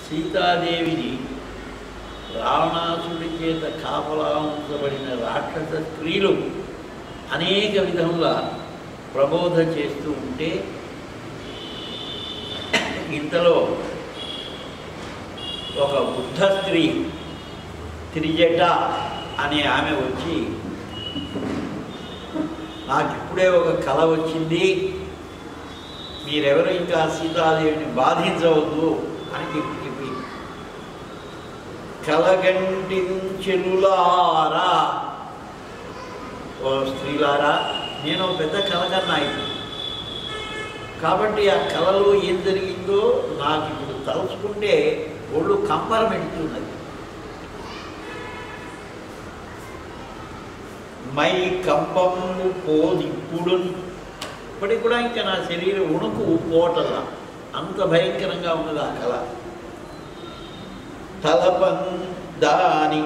సీతాదేవిని రావణాసుడి చేత కాపలా ఉంచబడిన రాక్షస స్త్రీలు అనేక విధముల ప్రబోధ చేస్తూ ఉంటే ఇంతలో ఒక బుద్ధ స్త్రీ త్రిజట అనే ఆమె వచ్చి నాకు ఇప్పుడే ఒక కళ వచ్చింది మీరెవరు ఇంకా సీతాదేవిని బాధించవద్దు అని చెప్పి చెప్పి కలగంటించెలులారా ఓ స్త్రీలారా నేను ఒక పెద్ద కలగన్నాయి కాబట్టి ఆ కళలో ఏం జరిగిందో నాకు ఇప్పుడు తలుచుకుంటే ఒళ్ళు కంపరం పెడుతున్నది మై కంపము పోదిప్పుడు ఇప్పటికి కూడా ఇంకా నా శరీరం ఉణుకు పోటలా అంత భయంకరంగా ఉన్నది ఆ కళ తలపం దాని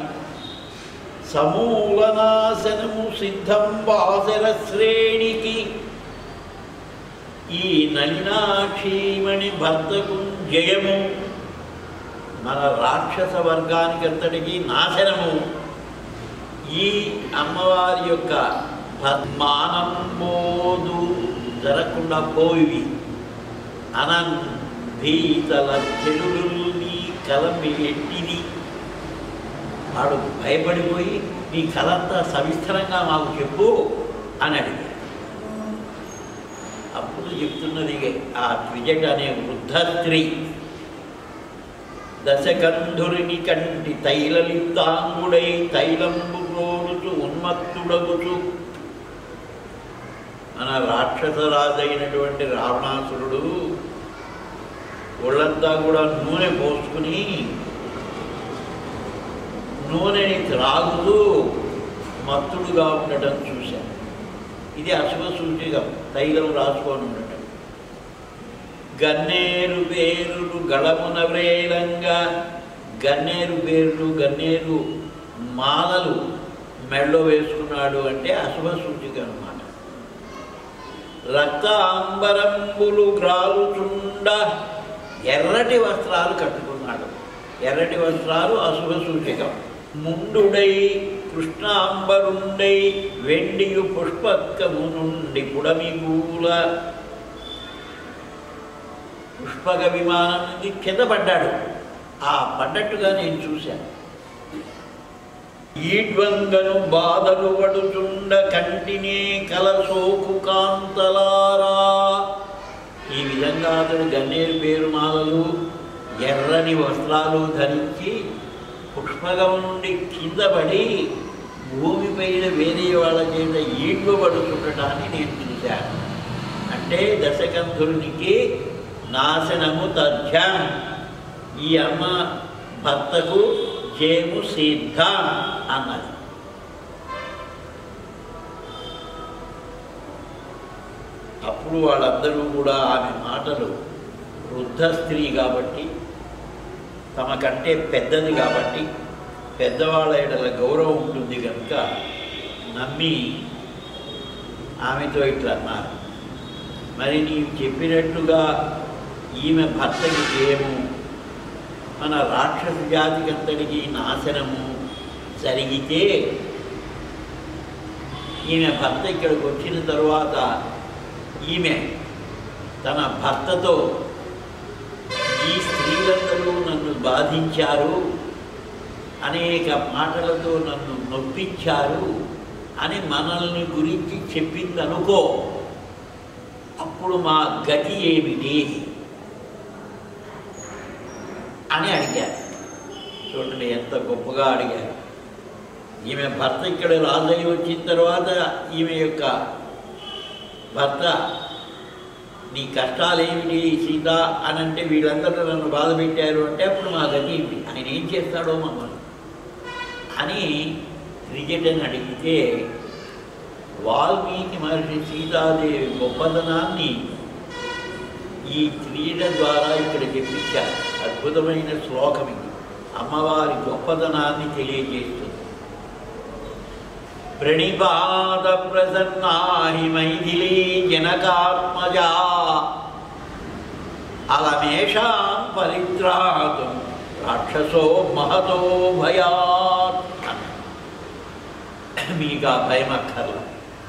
సమూలనాశనము సిద్ధం వాసర శ్రేణికి ఈ నలినాక్షీమణి భర్తకు జయము మన రాక్షస వర్గానికి అంతటికి నాశనము ఈ అమ్మవారి యొక్క మానం పోదు జరగకుండా పోయి అనం భీతల చెడులు నీ కలమి ఎట్టిది వాడు భయపడిపోయి నీ కలంతా సవిస్తరంగా మాకు చెప్పు అని అడిగాడు అప్పుడు చెప్తున్నది ఆ త్రిజట అనే వృద్ధ స్త్రీ దశకంధురిని కంటి తైలలిప్తాంగుడై తైలంబు ప్రోడుచు ఉన్మత్తుడగుచు మన రాక్షసరాజైనటువంటి రావణాసురుడు ఒళ్ళంతా కూడా నూనె పోసుకుని నూనెని త్రాగుతూ మత్తుడుగా ఉండటం చూశాను ఇది అశుభ సూచికం తైలం రాసుకొని ఉండటం గన్నేరు పేరులు గళమున వ్రేలంగా గన్నేరు పేర్లు గన్నేరు మాలలు మెళ్ళో వేసుకున్నాడు అంటే అశుభ సూచిక అనమాట రక్తాంబరంబులు గ్రాలుచుండ ఎర్రటి వస్త్రాలు కట్టుకున్నాడు ఎర్రటి వస్త్రాలు అశుభ సూచికం ముండుడై కృష్ణాంబరుండై వెండియు పుష్పకము నుండి పుడమిగూల పుష్పక విమానం నుండి కింద పడ్డాడు ఆ పడ్డట్టుగా నేను చూశాను ఈడ్వంగను బాధలు పడుచుండ కంటినే కలసోకు కాంతలారా ఈ విధంగా అతడు గన్నేరు పేరుమాలలు ఎర్రని వస్త్రాలు ధరించి పుష్పగం నుండి కింద పడి భూమిపైన వేరే వాళ్ళ చేత ఈడ్వబడుతుండటాన్ని నేను చూశాను అంటే దశకంధునికి నాశనము తథ్యం ఈ అమ్మ భర్తకు జయము సిద్ధం అన్నది అప్పుడు వాళ్ళందరూ కూడా ఆమె మాటలు వృద్ధ స్త్రీ కాబట్టి తమ కంటే పెద్దది కాబట్టి పెద్దవాళ్ళ ఎడల గౌరవం ఉంటుంది కనుక నమ్మి ఆమెతో ఇట్లా అన్నారు మరి నీవు చెప్పినట్టుగా ఈమె భర్తకి జయము మన రాక్షస జాతికి అంతటికి నాశనము జరిగితే ఈమె భర్త ఇక్కడికి వచ్చిన తరువాత ఈమె తన భర్తతో ఈ స్త్రీలందరూ నన్ను బాధించారు అనేక మాటలతో నన్ను నొప్పించారు అని మనల్ని గురించి చెప్పిందనుకో అప్పుడు మా గతి ఏమిటి అని అడిగారు చూడండి ఎంత గొప్పగా అడిగారు ఈమె భర్త ఇక్కడ రాజయ్య వచ్చిన తర్వాత ఈమె యొక్క భర్త నీ కష్టాలు ఏమిటి సీత అని అంటే వీళ్ళందరూ నన్ను బాధ పెట్టారు అంటే అప్పుడు మా గతి ఏమిటి ఆయన ఏం చేస్తాడో మమ్మల్ని అని క్రికెట్ని అడిగితే వాల్మీకి మహర్షి సీతాదేవి గొప్పతనాన్ని ఈ క్రీడ ద్వారా ఇక్కడ చెప్పించారు అద్భుతమైన శ్లోకం ఇది అమ్మవారి గొప్పతనాన్ని తెలియజేస్తుంది ప్రణిపాద ప్రసన్నాహి మైథిలీ జనకాత్మజా అలమేషాం పరిత్రాతం రాక్షసో మహతో భయాత్ అన్నాడు. మీకు ఆ భయం అక్కర్లా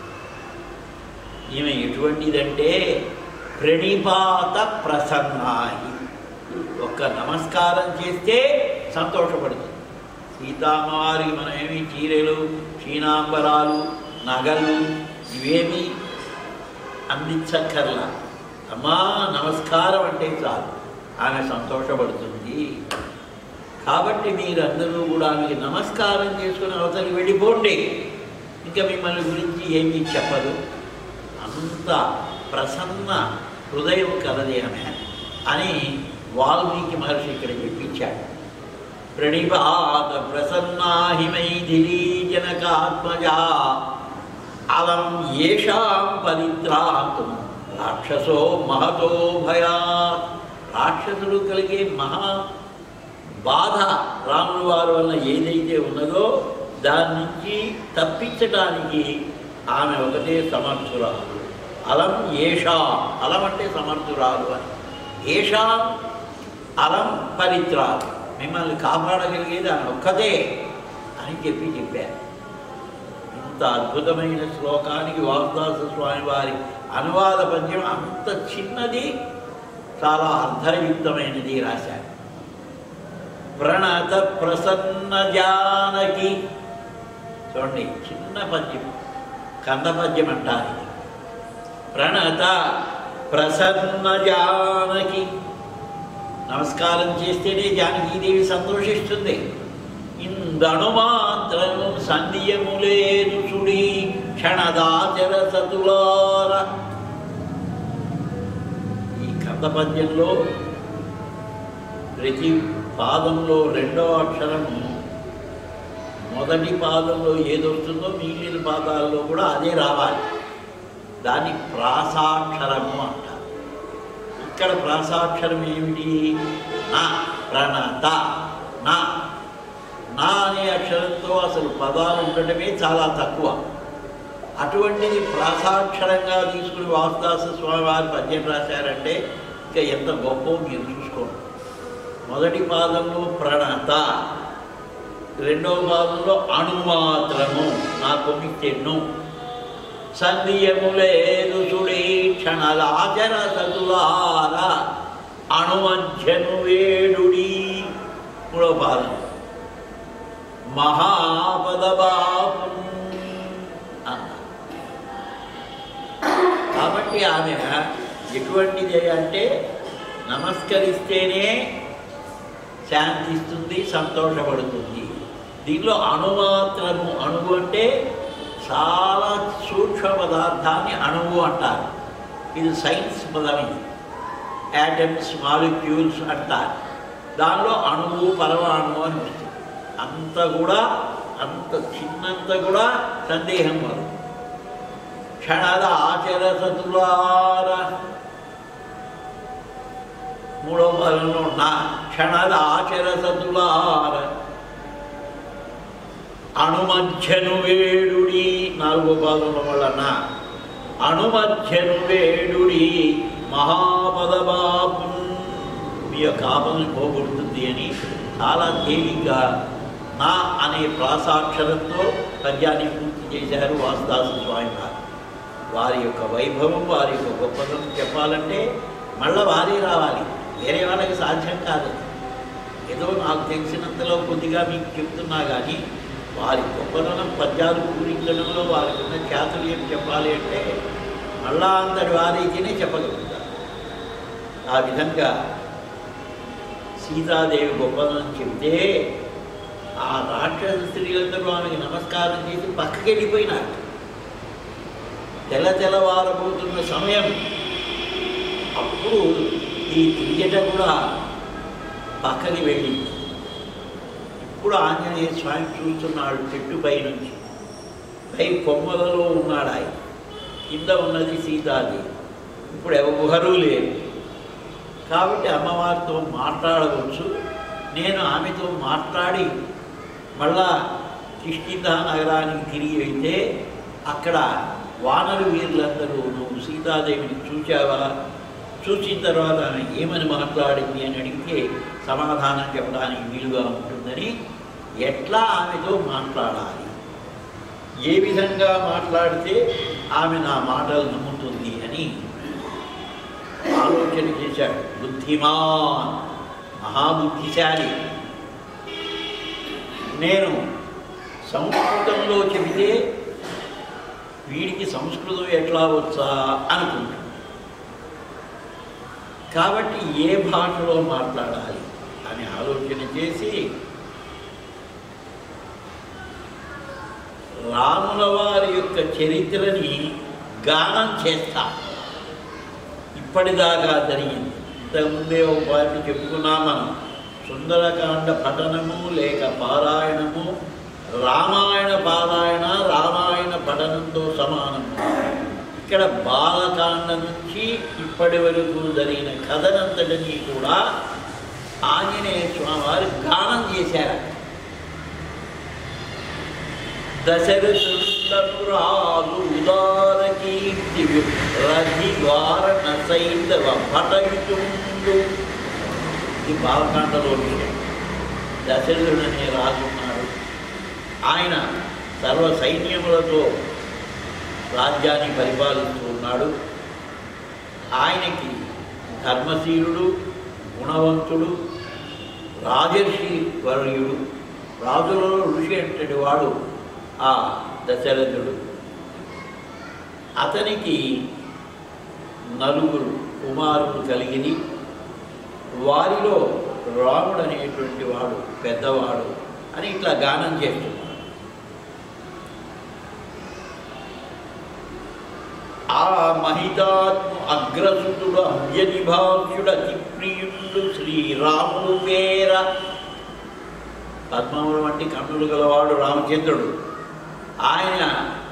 ఈమె ఎటువంటిదంటే ప్రణిపాత ప్రసన్నాయి ఒక్క నమస్కారం చేస్తే సంతోషపడుతుంది సీతామ్మవారికి మనం ఏమి చీరలు క్షీణాంబరాలు నగలు ఇవేమి అందించక్కర్లా అమ్మా నమస్కారం అంటే చాలు ఆమె సంతోషపడుతుంది కాబట్టి మీరందరూ కూడా ఆమెకి నమస్కారం చేసుకుని అవతలి వెళ్ళిపోండి ఇంకా మిమ్మల్ని గురించి ఏమీ చెప్పదు అంత ప్రసన్న హృదయం కలది ఆమె అని వాల్మీకి మహర్షి ఇక్కడ చెప్పించాడు ప్రణిపాత ప్రసన్నాహి మైథిలీ జనకాత్మజా అలం ఏషాం పరిత్రాంతం రాక్షసో మహతో భయా రాక్షసుడు కలిగే మహా బాధ రాముల వారి వల్ల ఏదైతే ఉన్నదో దాని నుంచి తప్పించడానికి ఆమె ఒకటే సమర్థురాలు అలం ఏషా అలం అంటే సమర్థురాలు అని ఏషా అలం పరిత్రాలు మిమ్మల్ని కాపాడగలిగేది ఆమె ఒక్కదే అని చెప్పి చెప్పారు ఇంత అద్భుతమైన శ్లోకానికి వాసుదాస స్వామి వారి అనువాద పద్యం అంత చిన్నది చాలా అర్థయుక్తమైనది రాశారు ప్రణత ప్రసన్న జానకి చూడండి చిన్న పద్యం కంద పద్యం అంటారు ఇది. ప్రణత ప్రసన్న జానకి నమస్కారం చేస్తేనే జానకీదేవి సంతోషిస్తుంది ఇందణు మాత్రం సంధ్యము లేదు సుడి క్షణదాచర సతులార ఈ కంద పద్యంలో ప్రతి పాదంలో రెండో అక్షరము మొదటి పాదంలో ఏదొస్తుందో మిగిలిన పాదాల్లో కూడా అదే రావాలి దాన్ని ప్రాసాక్షరము అంటారు ఇక్కడ ప్రాసాక్షరం ఏమిటి నా ప్రణత నా నా అనే అక్షరంతో అసలు పదాలు ఉండటమే చాలా తక్కువ అటువంటిది ప్రాసాక్షరంగా తీసుకుని వాసుదాస స్వామి వారి పద్యం రాశారంటే ఇంకా ఎంత గొప్ప మీరు చూసుకోండి మొదటి పాదంలో ప్రణత రెండవ పాదంలో అణుమాత్రము నా కొమ్మిచ్చెన్ను సంధియములేదు సుడి క్షణలాచర సతులార అణుమధ్యను వేడుడి మూడవ పాదం మహాపదబాపు అన్న కాబట్టి ఆమె ఎటువంటిది అంటే నమస్కరిస్తేనే శాంతిస్తుంది సంతోషపడుతుంది దీనిలో అణుమాత్రము అణువు అంటే చాలా సూక్ష్మ పదార్థాన్ని అణువు అంటారు ఇది సైన్స్ పదం ఇది యాటమ్స్ మాలిక్యూల్స్ అంటారు దానిలో అణువు పరమాణువు అని వస్తుంది అంత కూడా అంత చిన్నంత కూడా సందేహం వరకు క్షణద ఆచర సతులార మూడో పదంలో నా క్షణద ఆచర సతులార అణుమధ్యను వేడుడి నాలుగో పాదంలో వల్ల నా అణుమధ్యను వేడుడి మహాపదబాపు మీ యొక్క ఆపదలు పోగొడుతుంది అని చాలా తేలిగ్గా నా అనే ప్రాసాక్షరంతో పద్యాన్ని పూర్తి చేశారు వాసుదాస స్వామి వారు వారి యొక్క వైభవం వారి యొక్క గొప్పతనం చెప్పాలంటే మళ్ళీ వారే రావాలి వేరే వాళ్ళకి సాధ్యం కాదు ఏదో నాకు తెలిసినంతలో కొద్దిగా మీకు చెప్తున్నా కానీ వారి గొప్పతనం పద్యాలు పూరించడంలో వారికి ఉన్న ఖ్యాతులు ఏం చెప్పాలి అంటే మళ్ళా అంతటి వారైతేనే చెప్పగలుగుతారు ఆ విధంగా సీతాదేవి గొప్పతనం చెప్తే ఆ రాక్షస స్త్రీలందరూ ఆమెకి నమస్కారం చేసి పక్కకి వెళ్ళిపోయినారు తెల్ల తెల్లవారబోతున్న సమయం అప్పుడు ఈ తిరిగట కూడా పక్కకి వెళ్ళింది ఇప్పుడు ఆంజనేయ స్వామి చూస్తున్నాడు చెట్టు పై నుంచి పై కొమ్మలలో ఉన్నాడు ఆయన కింద ఉన్నది సీతాదేవి ఇప్పుడు ఎవరు లేరు కాబట్టి అమ్మవారితో మాట్లాడవచ్చు నేను ఆమెతో మాట్లాడి మళ్ళా కిష్కింద నగరానికి తిరిగి వెళ్తే అక్కడ వానరు వీరులందరూ నువ్వు సీతాదేవిని చూచావా చూసిన తర్వాత ఆమె ఏమని మాట్లాడింది అని అడిగితే సమాధానం చెప్పడానికి వీలుగా ఉంటుందని ఎట్లా ఆమెతో మాట్లాడాలి ఏ విధంగా మాట్లాడితే ఆమె నా మాటలు నమ్ముతుంది అని ఆలోచన చేశాడు బుద్ధిమాన్ మహాబుద్ధిశాలి నేను సంస్కృతంలో చెబితే వీడికి సంస్కృతం ఎట్లా వచ్చా అనుకుంటాను కాబట్టి ఏ భాషలో మాట్లాడాలి అని ఆలోచన చేసి రాముల వారి యొక్క చరిత్రని గానం చేస్తా ఇప్పటిదాకా జరిగింది ఇంతకుముందే ఒక పార్టీ చెప్పుకున్నాం మనం సుందరకాండ పఠనము లేక పారాయణము రామాయణ పారాయణ రామాయణ పఠనంతో సమానము ఇక్కడ బాలకాండ నుంచి ఇప్పటి వరకు జరిగిన కథనంతటినీ కూడా ఆంజనేయ స్వామి వారు గానం చేశారు దశరథుండను రాజు ఉదార కీర్తి రధివారణ సైంధవ భటయుతుండు ఇది బాలకాండలో విషయం దశరథుడు అనే రాజు ఉన్నాడు ఆయన సర్వ సైన్యములతో రాజ్యాన్ని పరిపాలిస్తూ ఉన్నాడు ఆయనకి ధర్మశీలుడు గుణవంతుడు రాజర్షి వర్యుడు రాజులలో ఋషి అంటటి వాడు ఆ దశరథుడు అతనికి నలుగురు కుమారులు కలిగిని వారిలో రాముడు అనేటువంటి వాడు పెద్దవాడు అని ఇట్లా గానం చేస్తున్నాడు ఆ మహితాత్మ అగ్రసుతుడు అవ్యనిభాష్యుడు అతి ప్రియుడు శ్రీరాముడు వేర పద్మములు వంటి కన్నులు గలవాడు రామచంద్రుడు ఆయన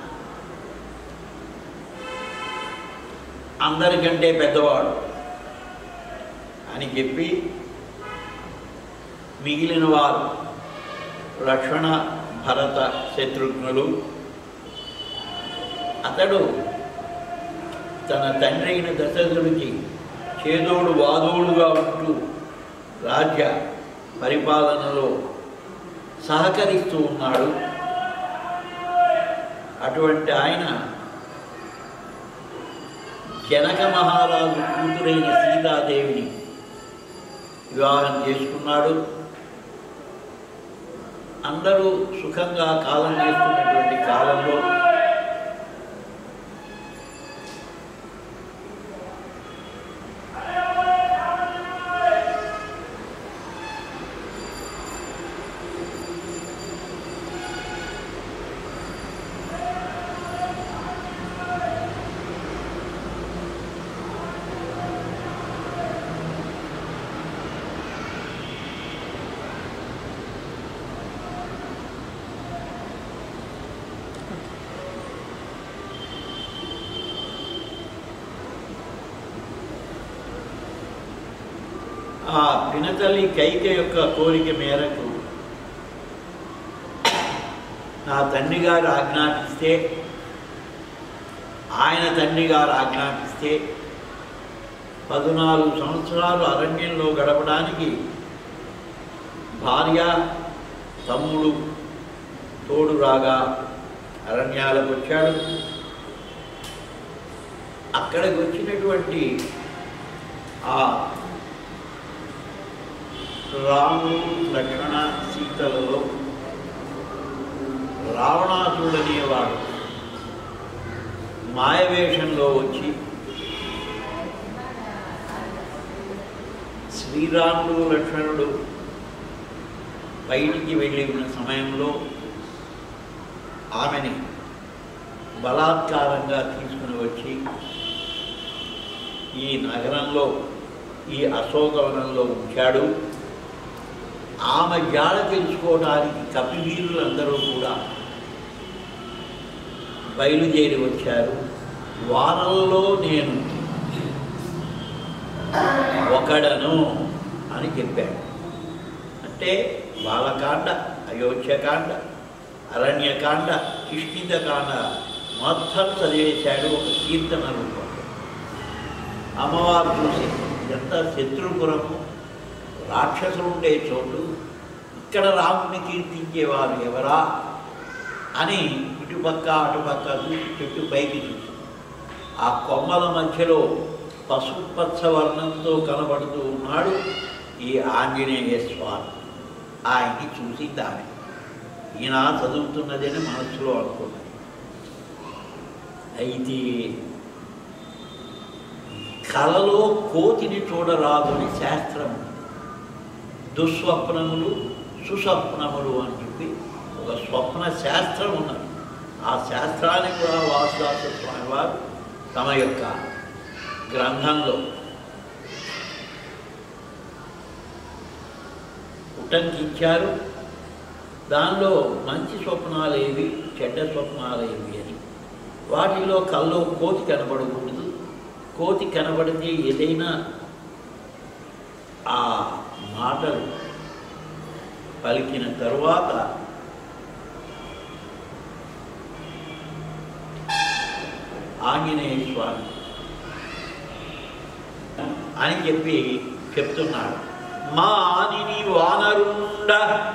అందరికంటే పెద్దవాడు అని చెప్పి మిగిలిన వారు లక్ష్మణ భరత శత్రుఘ్నులు అతడు తన తండ్రి అయిన దశరథుడికి చేదోడు వాదోడుగా ఉంటూ రాజ్య పరిపాలనలో సహకరిస్తూ ఉన్నాడు అటువంటి ఆయన జనక మహారాజు కూతురైన సీతాదేవిని వివాహం చేసుకున్నాడు అందరూ సుఖంగా కాలం చేస్తున్నటువంటి కాలంలో ఆ పినతల్లి కైక యొక్క కోరిక మేరకు నా తండ్రి గారు ఆజ్ఞాపిస్తే ఆయన తండ్రి గారు ఆజ్ఞాపిస్తే పద్నాలుగు సంవత్సరాలు అరణ్యంలో గడపడానికి భార్య తమ్ముడు తోడు రాగా అరణ్యాలకు వచ్చాడు అక్కడికి వచ్చినటువంటి ఆ రాముడు లక్ష్మణ సీతలలో రావణాసురుడు అనేవాడు మాయవేషంలో వచ్చి శ్రీరాముడు లక్ష్మణుడు బయటికి వెళ్ళి ఉన్న సమయంలో ఆమెని బలాత్కారంగా తీసుకుని వచ్చి ఈ నగరంలో ఈ అశోకవనంలో ఉంచాడు ఆమె జాడ తెలుసుకోవడానికి కపివీరులందరూ కూడా బయలుదేరి వచ్చారు వారంలో నేను ఒకడను అని చెప్పాడు అంటే బాలకాండ అయోధ్యకాండ అరణ్యకాండ కిష్కిందకాండ మొత్తం చదివేశాడు ఒక కీర్తన రూపంలో అమ్మవారు చూసి ఎంత శత్రుపురము రాక్షసులు ఉండే చోటు ఇక్కడ రాముని కీర్తించేవారు ఎవరా అని ఇటుపక్క అటుపక్క చూసి చెట్టు పైకి చూసి ఆ కొమ్మల మధ్యలో పసుపచ్చ వర్ణంతో కనబడుతూ ఉన్నాడు ఈ ఆంజనేయ స్వామి ఆయన్ని చూసి దాని ఈయన చదువుతున్నదని మనసులో అనుకున్నది అయితే కలలో కోతిని చూడరాదని శాస్త్రం దుస్వప్నములు సుస్వప్నములు అని చెప్పి ఒక స్వప్న శాస్త్రం ఉన్నది ఆ శాస్త్రాన్ని కూడా వాసుదాస స్వామి వారు తమ యొక్క గ్రంథంలో ఉటంకించారు దానిలో మంచి స్వప్నాలేవి చెడ్డ స్వప్నాలేవి అని వాటిలో కల్లో కోతి కనబడకూడదు కోతి కనబడితే ఏదైనా ఆ మాటలు పలికిన తరువాత ఆంజనేయ స్వామి అని చెప్పి చెప్తున్నాడు మానిని వానరుండ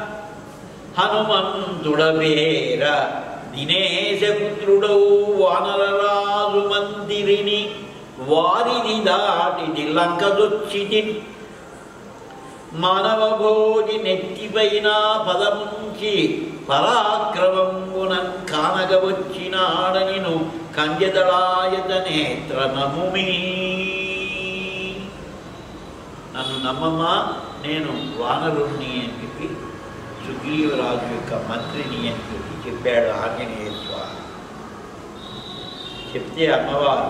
హనుమంతుడవేర దినేశపుత్రుడౌ వానరరాజు మందిరిని వారిని దాటి లంకదొచ్చితి మానవ భోజి నెత్తిపైన పదముంచి పరాక్రమంబున కానగవచ్చినాడనిను కంజదళాయత నేత్ర నముమీ నన్ను నమ్మమ్మా నేను వానరుణ్ణి అని చెప్పి సుగ్రీవరాజు యొక్క మంత్రిని అని చెప్పి చెప్పాడు ఆంజనేయ స్వామి చెప్తే అమ్మవారు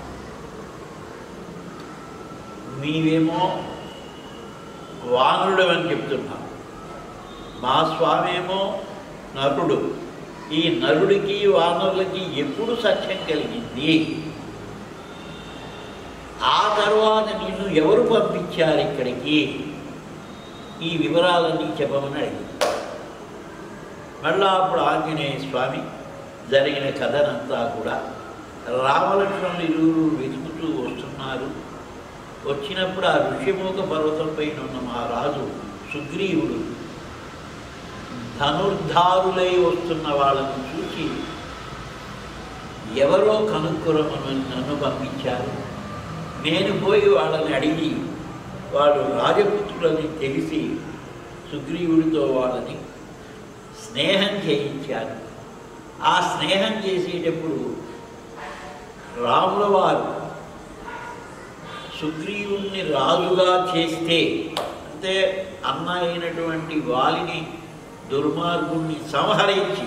నీవేమో వానరుడు అని చెప్తున్నావు మా స్వామేమో నరుడు ఈ నరుడికి వానరులకి ఎప్పుడు సత్యం కలిగింది ఆ తర్వాత నిన్ను ఎవరు పంపించారు ఇక్కడికి ఈ వివరాలన్నీ చెప్పమని అడిగింది మళ్ళా అప్పుడు ఆంజనేయ స్వామి జరిగిన కథనంతా కూడా రామలక్ష్మణులు ఇరువురు వెతుకుతూ వస్తున్నారు వచ్చినప్పుడు ఆ ఋషిముఖ పర్వతం పైన ఉన్న మా రాజు సుగ్రీవుడు ధనుర్ధారులై వస్తున్న వాళ్ళని చూసి ఎవరో కనుక్కురమని నన్ను పంపించారు నేను పోయి వాళ్ళని అడిగి వాళ్ళు రాజపుత్రులని తెలిసి సుగ్రీవుడితో వాళ్ళని స్నేహం చేయించారు ఆ స్నేహం చేసేటప్పుడు రాముల వారు సుగ్రీవుణ్ణి రాజుగా చేస్తే అంటే అన్న అయినటువంటి వాలిని దుర్మార్గుణ్ణి సంహరించి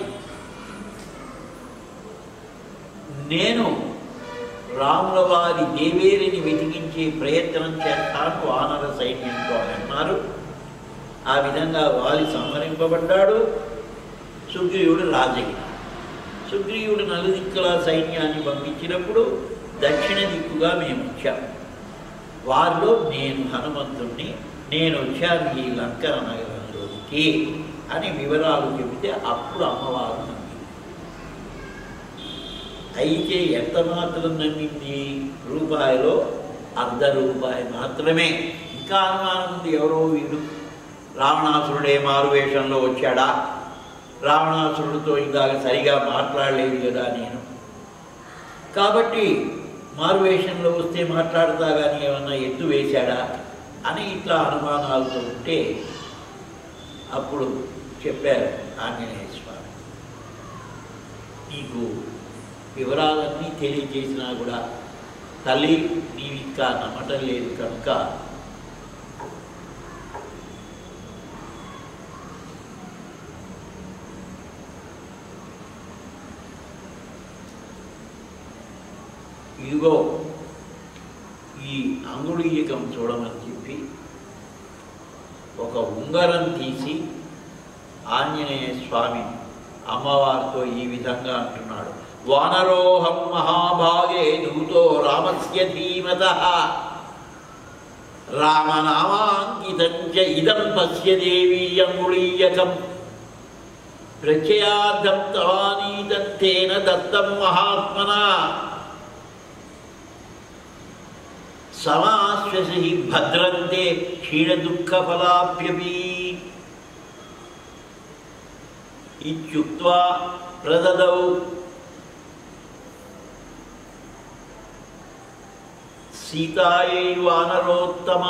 నేను రాముల వారి దేవేరిని వెతికించే ప్రయత్నం చేస్తాను వానర సైన్యంతో అని అన్నారు ఆ విధంగా వాలి సంహరింపబడ్డాడు సుగ్రీవుడు రాజగిరి సుగ్రీవుడు నలుదిక్కుల సైన్యాన్ని పంపించినప్పుడు దక్షిణ దిక్కుగా మేము వచ్చాము వారిలో నేను హనుమంతుణ్ణి నేను వచ్చాను ఈ లంకన నగరంలోకి అని వివరాలు చెబితే అప్పుడు అమ్మవారు నమ్మింది అయితే ఎంత మాత్రం నమ్మింది రూపాయలో అర్ధ రూపాయి మాత్రమే ఇంకా అనుమానం ఉంది ఎవరో వీడు రావణాసురుడే మారు వేషంలో వచ్చాడా రావణాసురుడితో ఇందాక సరిగా మాట్లాడలేదు కదా నేను కాబట్టి మారు వేషంలో వస్తే మాట్లాడతా కానీ ఏమన్నా ఎత్తు వేశాడా అని ఇట్లా అనుమానాలతో ఉంటే అప్పుడు చెప్పారు ఆంజనేయ స్వామి నీకు వివరాలన్నీ తెలియజేసినా కూడా తల్లి నీవు ఇంకా నమ్మటం లేదు కనుక ఇదిగో ఈ అంగుళీయకం చూడమని చెప్పి ఒక ఉంగరం తీసి ఆంజనేయ స్వామి అమ్మవారితో ఈ విధంగా అంటున్నాడు వానరోహం మహాభాగే దూతో రామస్య ధీమత రామనామాంకితం చ ఇదం పశ్య దేవీ అంగుళీయకం ప్రత్యయార్థం తవానీతంతేన దత్తం మహాత్మనా సమాశ్వసి భద్రంతే క్షీణ దుఃఖ ఫలాప్యపి ఇత్యుక్త్వా ప్రదదౌ సీతాయై వానరోత్తమ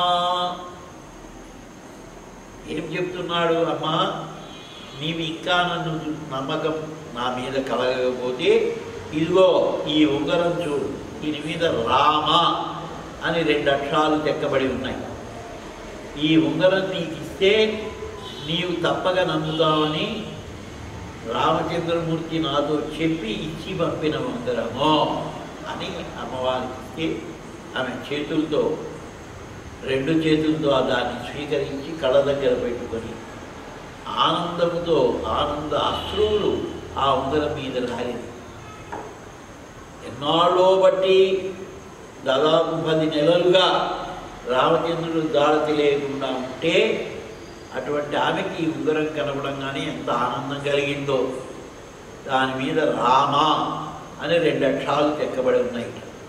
ఏం చెప్తున్నాడు అమ్మా నీవు ఇంకా నన్ను నమ్మకం నా మీద కలగకపోతే ఇదిగో ఈ ఉంగరం చూడు దీని మీద రామ అని రెండు అక్షరాలు చెక్కబడి ఉన్నాయి ఈ ఉంగరం నీకు ఇస్తే నీవు తప్పక నమ్ముతావని రామచంద్రమూర్తి నాతో చెప్పి ఇచ్చి పంపిన ఉంగరము అని అమ్మవారికి ఇస్తే ఆమె చేతులతో రెండు చేతులతో ఆ దాన్ని స్వీకరించి కళ్ళ దగ్గర పెట్టుకొని ఆనందముతో ఆనంద అశ్రువులు ఆ ఉంగరం మీద రాలింది ఎన్నాళ్ళో బట్టి దాదాపు పది నెలలుగా రామచంద్రుడు గాఢ తెలియకుండా ఉంటే అటువంటి ఆమెకి ఈ ఉంగరం కనపడంగానే ఎంత ఆనందం కలిగిందో దాని మీద రామ అని రెండు అక్షరాలు చెక్కబడి ఉన్నాయి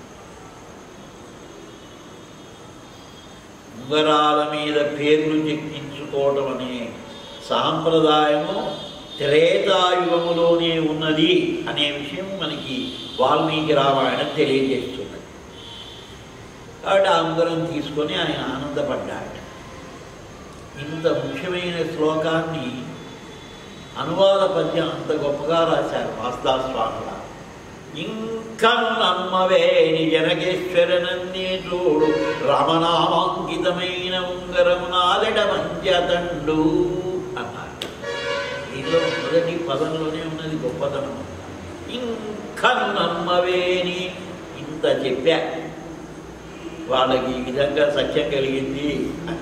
ఉంగరాల మీద పేర్లు చెక్కించుకోవడం అనే సాంప్రదాయము త్రేతాయుగములోనే ఉన్నది అనే విషయం మనకి వాల్మీకి రామాయణం తెలియజేస్తున్నది కాబట్టి ఆ ఉంగరం తీసుకొని ఆయన ఆనందపడ్డాడు ఇంత ముఖ్యమైన శ్లోకాన్ని అనువాద పద్యం అంత గొప్పగా రాశారు వాస్తాస్వాముల ఇంకను నమ్మవేని జనకేశ్వరనన్నే చూడు రమనామాంకితమైన ఉంగరము నాదెడ మంజతండు అన్నారు దీనిలో మొదటి పదంలోనే ఉన్నది గొప్పతనం ఇంకను నమ్మవేని ఇంత చెప్పా వాళ్ళకి ఈ విధంగా సత్యం కలిగింది అని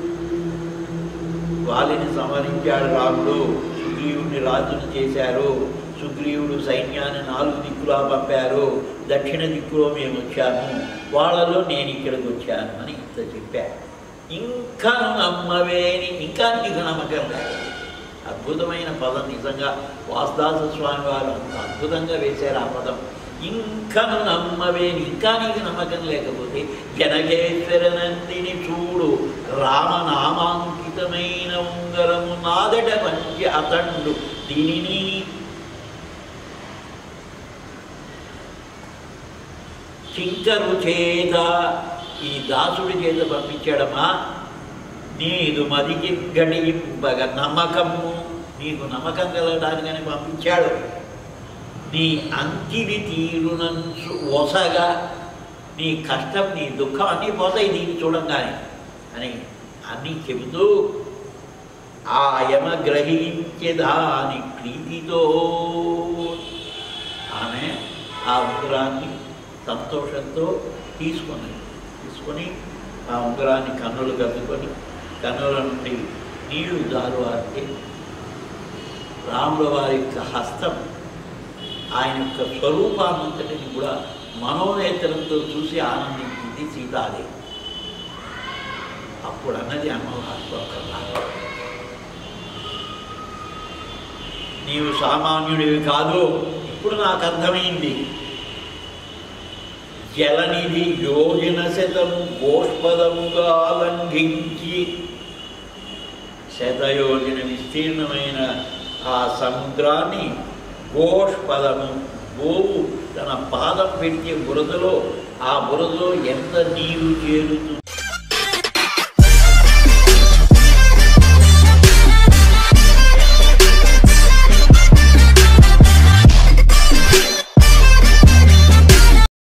వాళ్ళని సంహరించాడు రాముడు సుగ్రీవుడిని రాజును చేశారు సుగ్రీవుడు సైన్యాన్ని నాలుగు దిక్కులా పంపారు దక్షిణ దిక్కులో మేము వచ్చాము వాళ్ళలో నేను ఇక్కడికి వచ్చాను అని ఇంత చెప్పా ఇంకా నమ్మవేని ఇంకా నీకు నమ్మకం లేదు అద్భుతమైన పదం నిజంగా వాస్తాస స్వామి వారు అంత అద్భుతంగా వేశారు ఆ పదం ఇంకను నమ్మవేని ఇంకా నీకు నమ్మకం లేకపోతే జనగేశ్వర నందిని చూడు రామనామాంకితమైన ఉంగరము నాదట మంచి అతండు దీనిని చింకరు చేత ఈ దాసుడి చేత పంపించాడమ్మా నీదు మదికి గడియింపగ నమ్మకము నీకు నమ్మకం కలగడానికని పంపించాడు నీ అంకిలి తీరునంచు ఒసగా నీ కష్టం నీ దుఃఖం అన్నీ పోతాయి దీన్ని చూడంగానే అని అన్నీ చెబుతూ ఆ యమ గ్రహించేదాని ప్రీతితో ఆమె ఆ ఉంగరాన్ని సంతోషంతో తీసుకున్నది తీసుకొని ఆ ఉంగరాన్ని కన్నులు కద్దుకొని కన్నుల నుండి నీళ్లు జారువారితే రాముల వారి యొక్క హస్తం ఆయన యొక్క స్వరూపాన్నంతటిని కూడా మనోనేతరంతో చూసి ఆనందించింది సీతాదేవి అప్పుడు అన్నది అమ్మవారు ఒక్కలా నీవు సామాన్యుడివి కాదు ఇప్పుడు నాకు అర్థమైంది జలనిధి యోజన శతము గోష్పదముగా లంఘించి శతయోజన విస్తీర్ణమైన ఆ సముద్రాన్ని గోష్పదము గోవు తన పాదం పెట్టే బురదలో ఆ బురదలో ఎంత నీరు చేరుతుందో